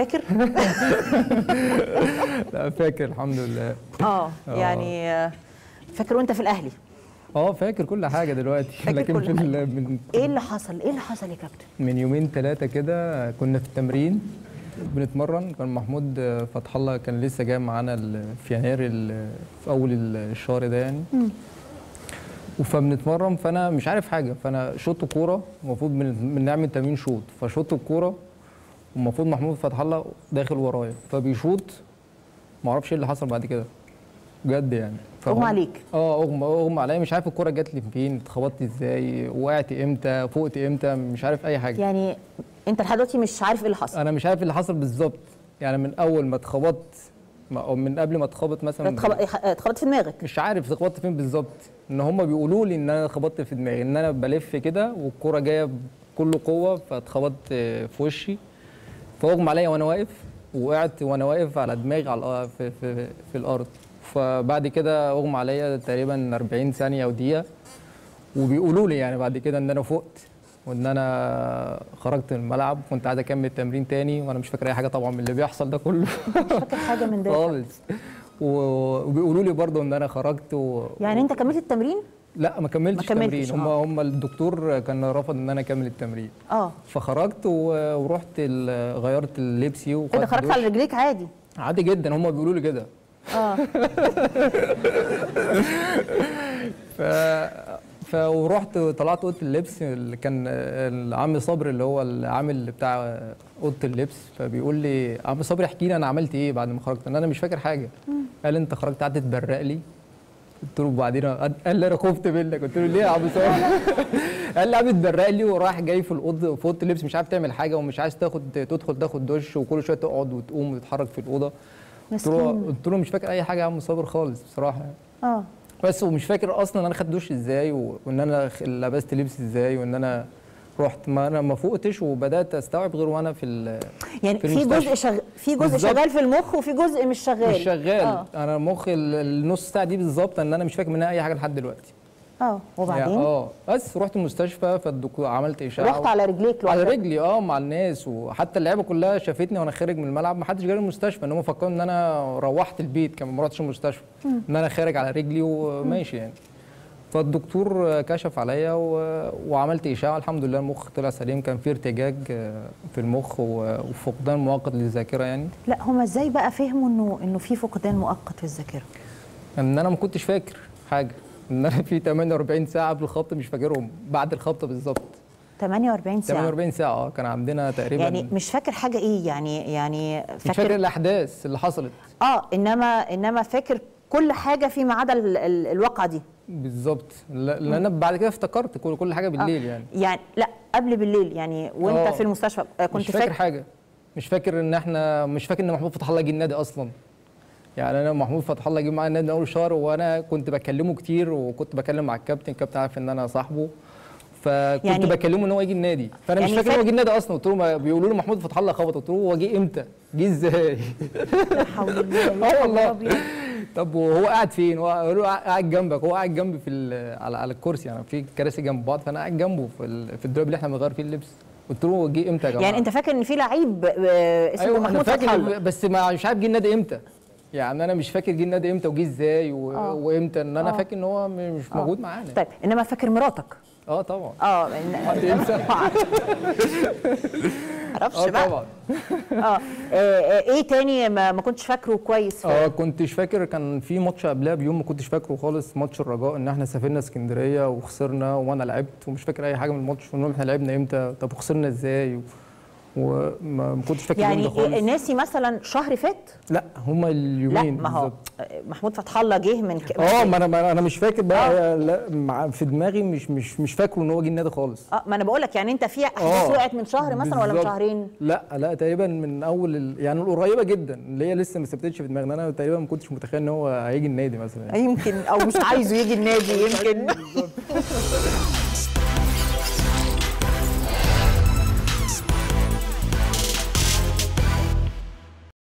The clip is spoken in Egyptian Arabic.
فاكر لا فاكر الحمد لله اه يعني آه، فاكر وانت في الاهلي اه فاكر كل حاجه دلوقتي فاكر لكن كل في حاجة. ال- من ايه اللي حصل ايه اللي حصل يا كابتن من يومين ثلاثه كده كنا في التمرين بنتمرن كان محمود فتح الله كان لسه جاي معانا ال- في يناير ال- في اول الشهر ده يعني فبنتمرن فانا مش عارف حاجه فانا شوط كوره المفروض بن- بنعمل تمرين شوط فشوط الكوره والمفروض محمود فتح الله داخل ورايا فبيشوط ما اعرفش ايه اللي حصل بعد كده بجد يعني اغمى فهو- عليك اه اغمى اغمى عليا مش عارف الكوره جات لي فين اتخبطت ازاي وقعت امتى فوقت امتى مش عارف اي حاجه يعني انت لحد دلوقتي مش عارف ايه اللي حصل انا مش عارف اللي حصل بالظبط يعني من اول ما اتخبطت ما- او من قبل ما اتخبط مثلا اتخبط- اتخبطت في دماغك مش عارف اتخبطت فين بالظبط ان هم بيقولوا لي ان انا اتخبطت في دماغي ان انا بلف كده والكوره جايه بكل قوه فاتخبطت في وشي فاغمى عليا وانا واقف وقعت وانا واقف على دماغي على الأ- في, في, في الارض فبعد كده اغمى عليا تقريبا 40 ثانيه او دقيقه وبيقولوا لي يعني بعد كده ان انا فقت وان انا خرجت من الملعب كنت عايز اكمل التمرين تاني وانا مش فاكر اي حاجه طبعا من اللي بيحصل ده كله مش فاكر حاجه من ده خالص و- وبيقولوا لي برضه ان انا خرجت و... يعني انت كملت التمرين لا ما كملتش ما كملتش، التمرين هم آه. هم الدكتور كان رفض ان انا اكمل التمرين اه فخرجت و- ورحت ال- غيرت لبسي ايه وخدت ده خرجت دش. على رجليك عادي عادي جدا هم بيقولوا لي كده اه ف ف ورحت طلعت اوضه اللبس اللي كان العم صبري اللي هو العامل بتاع اوضه اللبس فبيقول لي عم صبري احكي لي انا عملت ايه بعد ما خرجت انا مش فاكر حاجه قال انت خرجت قعدت تبرق لي قلت له وبعدين قال لي انا خفت منك قلت له ليه يا عم صبري قال لي قاعد تبرق لي ورايح جاي في الاوضه في اوضه اللبس مش عارف تعمل حاجه ومش عايز تاخد تدخل تاخد دش وكل شويه تقعد وتقوم وتتحرك في الاوضه قلت له مسكين قلت له مش فاكر اي حاجه يا عم صابر خالص بصراحه يعني. اه بس ومش فاكر اصلا ان انا خدت دش ازاي و- وان انا خ- لبست لبس ازاي وان انا رحت ما انا ما فوقتش وبدات استوعب غير وانا في ال- يعني في في جزء المستشفى. شغ... في جزء بالظبط. شغال في المخ وفي جزء مش شغال مش شغال اه, انا مخ ال- النص ساعه دي بالظبط ان انا مش فاكر منها اي حاجه لحد دلوقتي آه. يعني وبعدين اه بس رحت المستشفى فالدكتور عملت اشعه رحت على رجليك على لوحدك رجلي اه مع الناس وحتى اللعيبه كلها شافتني وانا خارج من الملعب ما حدش جالي المستشفى ان هم فكروا ان انا روحت البيت كمان ما رحتش المستشفى ان انا خارج على رجلي وماشي يعني فالدكتور كشف عليا و... وعملت اشعه الحمد لله المخ طلع سليم كان في ارتجاج في المخ و- وفقدان مؤقت للذاكره يعني لا هما ازاي بقى فهموا انه انه في فقدان مؤقت في الذاكره ان انا ما كنتش فاكر حاجه ان انا في 48 ساعه قبل الخبط مش فاكرهم بعد الخبطه بالظبط 48 ساعه 48 ساعه اه كان عندنا تقريبا يعني مش فاكر حاجه ايه يعني يعني مش فاكر الاحداث اللي حصلت اه انما انما فاكر كل حاجه فيما عدا ال- ال- الواقعه دي بالظبط لا- لان انا بعد كده افتكرت كل كل حاجه بالليل يعني يعني لا قبل بالليل يعني وانت آه. في المستشفى آه، كنت مش فاكر حاجه مش فاكر ان احنا مش فاكر ان محمود فتح الله جه النادي اصلا يعني انا محمود فتح الله جه معايا النادي من اول شهر وانا كنت بكلمه كتير وكنت بكلم مع الكابتن الكابتن عارف ان انا صاحبه فكنت يعني- يعني بكلمه ان هو يجي النادي فانا مش يعني فاكر ان هو فاك- جه النادي اصلا قلت له ما- بيقولوا له محمود فتح الله خبط قلت له هو جه امتى؟ جه ازاي؟ لا حول الله يا اه خبر والله أبيض. طب وهو قاعد فين؟ هو قالوا له قاعد جنبك هو قاعد جنبي في ال- على على الكرسي يعني في كراسي جنب بعض فانا قاعد جنبه في ال- في الدولاب اللي احنا بنغير فيه اللبس قلت له هو جه امتى يا جماعه؟ يعني انت فاكر ان في لعيب آه، اسمه ايوه انا محمود فتح فاكر الله بس ما مش عارف جه النادي امتى يعني انا مش فاكر جه النادي امتى وجه ازاي و... آه. وامتى ان انا آه. فاكر ان هو م- مش آه. موجود معانا طيب انما فاكر مراتك اه طبعا اه إن- ينسى؟ معرفش اه بقى طبعا اه آه، آه، ايه تاني ما, ما كنتش فاكره كويس في- اه كنتش فاكر كان في ماتش قبلها بيوم ما كنتش فاكره خالص ماتش الرجاء ان احنا سافرنا اسكندريه وخسرنا وانا لعبت ومش فاكر اي حاجه من الماتش ونقول احنا لعبنا امتى طب وخسرنا ازاي و... وما ما كنتش فاكر اليوم يعني ده خالص ناسي مثلا شهر فات لا هما لا اليومين ما هو بالظبط. آه، محمود فتح الله جه من ك... اه ما انا ما انا مش فاكر بقى لا مع- في دماغي مش مش مش فاكره ان هو جه النادي خالص اه ما انا بقول لك يعني انت في احداث آه، وقعت من شهر مثلا ولا من بالظبط. شهرين لا لا تقريبا من اول ال... يعني القريبه جدا اللي هي لسه ما ثبتتش في دماغنا انا تقريبا ما كنتش متخيل ان هو هيجي النادي مثلا يمكن او مش عايزه يجي النادي يمكن